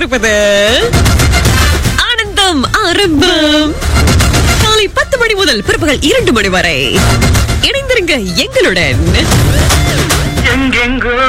கொண்டிருப்பது ஆனந்தம் ஆரம்பம் காலை பத்து மணி முதல் பிற்பகல் இரண்டு மணி வரை இணைந்திருங்க எங்களுடன் எங்கெங்கோ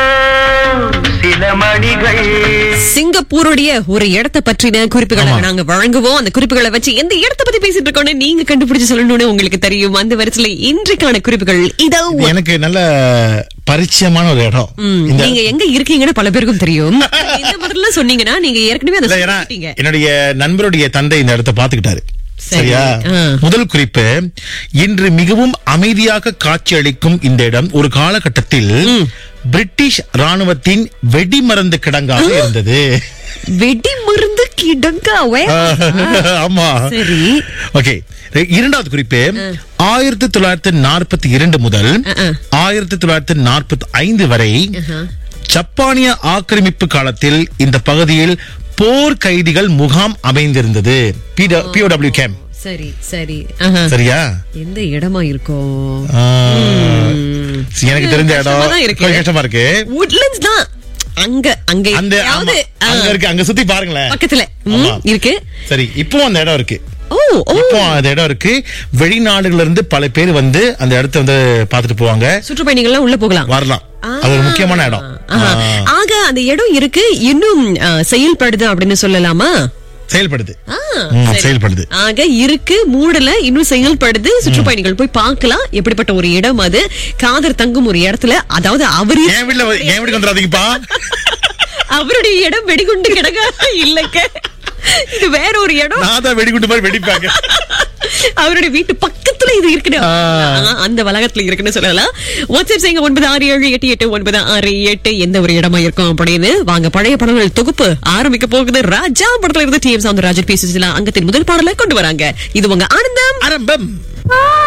சில மணிகள் சிங்கப்பூருடைய ஒரு இடத்தை பற்றின குறிப்புகளை நாங்க வழங்குவோம் அந்த குறிப்புகளை வச்சு எந்த இடத்தை பத்தி பேசிட்டு இருக்கோம்னு நீங்க கண்டுபிடிச்சு சொல்லணும்னு உங்களுக்கு தெரியும் அந்த வரிசையில இன்றைக்கான குறிப்புகள் இதோ எனக்கு நல்ல பரிச்சயமான ஒரு இடம் ம், இந்த நீங்க எங்க இருக்கீங்கன்னு பல பேருக்கும் தெரியும் இந்த மாதிரி சொன்னீங்கன்னா நீங்க ஏற்கனவே அதை இல்ல, ஏன்னா சொல்லிட்டீங்க என்னுடைய நண்பருடைய தந்தை இந்த இடத்தை பாத்துக்கிட்டாரு சரி. சரியா ஆ. முதல் குறிப்பு இன்று மிகவும் அமைதியாக காட்சியளிக்கும் இந்த இடம் ஒரு காலகட்டத்தில் பிரிட்டிஷ் ராணுவத்தின் வெடிமருந்து கிடங்காக இருந்தது வெடி மருந்து கிடங்காவே ஆமா சரி ஓகே இரண்டாவது குறிப்பு ஆயிரத்தி தொள்ளாயிரத்தி நாற்பத்தி இரண்டு முதல் ஆயிரத்தி தொள்ளாயிரத்தி நாற்பத்தி ஐந்து வரை ஜப்பானிய ஆக்கிரமிப்பு காலத்தில் இந்த பகுதியில் போர் கைதிகள் முகாம் அமைந்திருந்தது பிஓடபிள்யூ கேம்ப் சரி சரி ஆஹா. சரியா எந்த இடமா இருக்கும் ஆ, எனக்கு தெரிஞ்ச இடம் கஷ்டமா தான் இருக்கு. கொஞ்சம் கஷ்டமா இருக்கு woodlands தான் அங்க அங்க அந்த ஆமா, எங்கேயாவது, ஆ, அங்க இருக்கு அங்க சுத்தி பாருங்களேன் பக்கத்துல ம், ஆமா. இருக்கு சரி இப்போ அந்த இடம் இருக்கு ஓ ஓ இப்போ அந்த இடம் இருக்கு வெளிநாடுகள்ல இருந்து பல பேர் வந்து அந்த இடத்த வந்து பாத்துட்டு போவாங்க சுற்றுப்பயணிகள் எல்லாம் உள்ள போகலாம் வரலாம் அது ஒரு முக்கியமான இடம் ஆஹா. ஆ, ஆக அந்த இடம் இருக்கு இன்னும் ஆ, செயல்படுது அப்படின்னு சொல்லலாமா செயல்படுது ஆ, ம், சரி. செயல்படுது ஆக இருக்கு மூடல இன்னும் செயல்படுது சுற்றுப்பயணிகள் போய் பார்க்கலாம் எப்படிப்பட்ட ஒரு இடம் அது காதர் தங்கும் ஒரு இடத்துல அதாவது அவரு என் வீட்டுல வ- என் வீட்டுக்கு வந்துடாதீங்கப்பா அவருடைய இடம் வெடிகுண்டு கிடங்க இல்லங்க இது வேற ஒரு இடம் நான் தான் வெடிகுண்டு மாதிரி வெடிப்பாங்க அவருடைய வீட்டு பக்கத்துல இது இருக்குன்னு ஆ. ஆ, அந்த வளாகத்துல இருக்குன்னு சொல்லலாம் வாட்ஸ்அப் செய்யுங்க ஒன்பது ஆறு ஏழு எட்டு எட்டு ஒன்பது ஆறு எட்டு எந்த ஒரு இடமா இருக்கும் அப்படின்னு வாங்க பழைய படங்கள் தொகுப்பு ஆரம்பிக்க போகுது ராஜா படத்துல இருந்து டி எம் சவுந்தரராஜன் பேசி அங்கத்தின் முதல் பாடலை கொண்டு வராங்க இது உங்க ஆனந்தம் ஆரம்பம்